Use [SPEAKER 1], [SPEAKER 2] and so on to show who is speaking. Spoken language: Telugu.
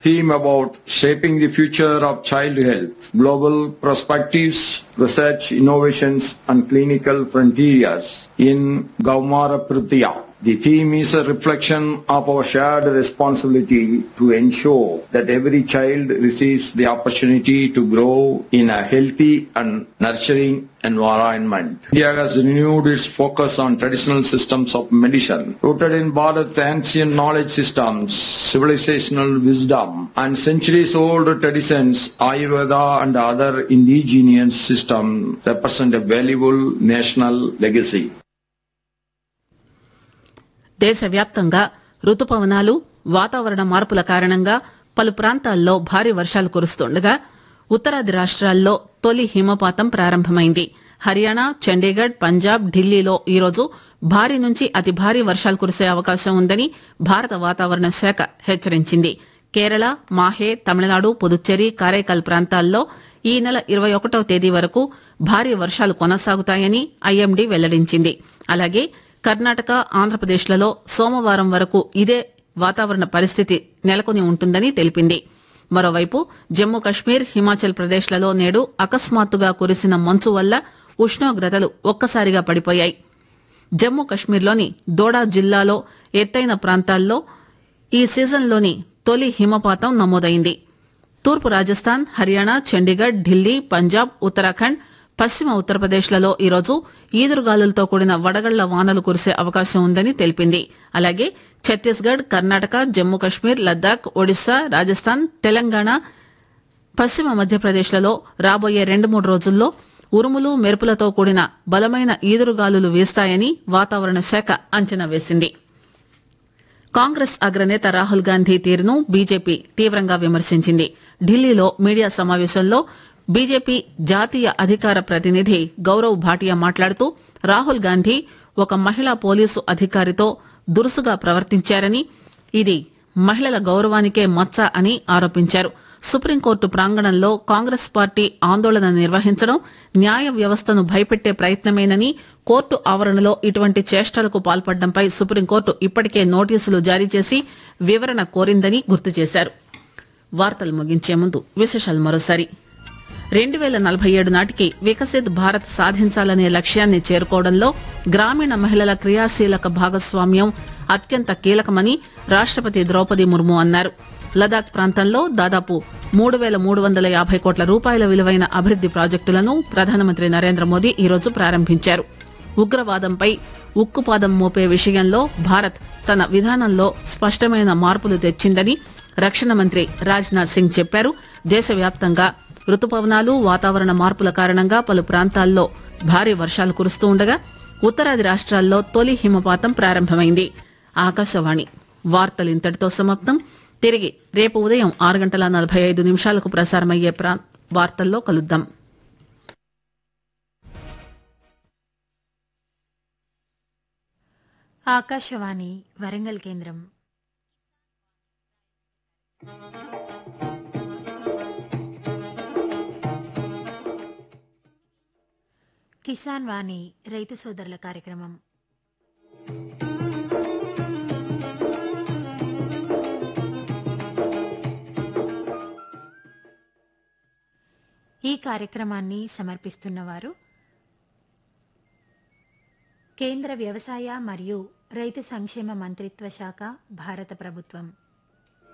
[SPEAKER 1] theme about shaping the future of child health, global perspectives, research, innovations, and clinical frontiers in Gaumara Prithya. The theme is a reflection of our shared responsibility to ensure that every child receives the opportunity to grow in a healthy and nurturing environment. India has renewed its focus on traditional systems of medicine, rooted in Bharat's ancient knowledge systems, civilizational wisdom, and centuries-old traditions. Ayurveda and other indigenous systems represent a valuable national legacy.
[SPEAKER 2] దేశవ్యాప్తంగా రుతుపవనాలు వాతావరణ మార్పుల కారణంగా పలు ప్రాంతాల్లో భారీ వర్షాలు కురుస్తుండగా ఉత్తరాది రాష్ట్రాల్లో తొలి హిమపాతం ప్రారంభమైంది హర్యానా చండీగఢ్ పంజాబ్ ఢిల్లీలో ఈరోజు భారీ నుంచి అతి భారీ వర్షాలు కురిసే అవకాశం ఉందని భారత వాతావరణ శాఖ హెచ్చరించింది కేరళ మాహే తమిళనాడు పుదుచ్చేరి కారైకాల్ ప్రాంతాల్లో ఈ నెల ఇరవై ఒకటవ తేదీ వరకు భారీ వర్షాలు కొనసాగుతాయని ఐఎండీ వెల్లడించింది అలాగే కర్ణాటక ఆంధ్రప్రదేశ్లలో సోమవారం వరకు ఇదే వాతావరణ పరిస్థితి నెలకొని ఉంటుందని తెలిపింది మరోవైపు జమ్మూ కశ్మీర్ హిమాచల్ ప్రదేశ్లలో నేడు అకస్మాత్తుగా కురిసిన మంచు వల్ల ఉష్ణోగ్రతలు ఒక్కసారిగా పడిపోయాయి జమ్మూ కశ్మీర్లోని దోడా జిల్లాలో ఎత్తైన ప్రాంతాల్లో ఈ సీజన్లోని తొలి హిమపాతం నమోదైంది తూర్పు రాజస్థాన్ హర్యానా చండీగఢ్ ఢిల్లీ పంజాబ్ ఉత్తరాఖండ్ పశ్చిమ ఉత్తరప్రదేశ్లలో ఈరోజు ఈదురుగాలులతో కూడిన వడగళ్ల వానలు కురిసే అవకాశం ఉందని తెలిపింది అలాగే ఛత్తీస్గఢ్ కర్ణాటక జమ్మూ కశ్మీర్ లద్దాఖ్ ఒడిశా రాజస్థాన్ తెలంగాణ పశ్చిమ మధ్యప్రదేశ్లలో రాబోయే రెండు మూడు రోజుల్లో ఉరుములు మెరుపులతో కూడిన బలమైన ఈదురుగాలులు వీస్తాయని వాతావరణ శాఖ అంచనా వేసింది కాంగ్రెస్ అగ్రనేత రాహుల్ గాంధీ తీరును బీజేపీ తీవ్రంగా విమర్శించింది ఢిల్లీలో మీడియా సమావేశంలో బీజేపీ జాతీయ అధికార ప్రతినిధి గౌరవ్ భాటియా మాట్లాడుతూ రాహుల్ గాంధీ ఒక మహిళా పోలీసు అధికారితో దురుసుగా ప్రవర్తించారని ఇది మహిళల గౌరవానికే మచ్చ అని ఆరోపించారు సుప్రీంకోర్టు ప్రాంగణంలో కాంగ్రెస్ పార్టీ ఆందోళన నిర్వహించడం న్యాయ వ్యవస్థను భయపెట్టే ప్రయత్నమేనని కోర్టు ఆవరణలో ఇటువంటి చేష్టలకు పాల్పడడంపై సుప్రీంకోర్టు ఇప్పటికే నోటీసులు జారీ చేసి వివరణ కోరిందని గుర్తు చేశారు వార్తలు ముగించే ముందు విశేషాలు మరోసారి రెండు వేల నలభై ఏడు నాటికి వికసిత్ భారత్ సాధించాలనే లక్ష్యాన్ని చేరుకోవడంలో గ్రామీణ మహిళల క్రియాశీలక భాగస్వామ్యం అత్యంత కీలకమని రాష్టపతి ద్రౌపది ముర్ము అన్నారు లదాఖ్ ప్రాంతంలో దాదాపు మూడు వేల మూడు వందల యాభై కోట్ల రూపాయల విలువైన అభివృద్ది ప్రాజెక్టులను ప్రధానమంత్రి నరేంద్ర మోదీ ఈరోజు ప్రారంభించారు ఉగ్రవాదంపై ఉక్కుపాదం మోపే విషయంలో భారత్ తన విధానంలో స్పష్టమైన మార్పులు తెచ్చిందని రక్షణ మంత్రి రాజ్నాథ్ సింగ్ చెప్పారు దేశవ్యాప్తంగా రుతుపవనాలు వాతావరణ మార్పుల కారణంగా పలు ప్రాంతాల్లో భారీ వర్షాలు కురుస్తూ ఉండగా ఉత్తరాది రాష్ట్రాల్లో తొలి హిమపాతం ప్రారంభమైంది ఆకాశవాణి వార్తలు ఇంతటితో సమాప్తం తిరిగి రేపు ఉదయం ఆరు గంటల నలభై ఐదు నిమిషాలకు ప్రసారమయ్యే ప్రా వార్తల్లో కలుద్దాం
[SPEAKER 3] ఆకాశవాణి వరంగల్ కేంద్రం కిసాన్ వాణి రైతు సోదరుల కార్యక్రమం ఈ కార్యక్రమాన్ని సమర్పిస్తున్నవారు కేంద్ర వ్యవసాయ మరియు రైతు సంక్షేమ మంత్రిత్వ శాఖ భారత ప్రభుత్వం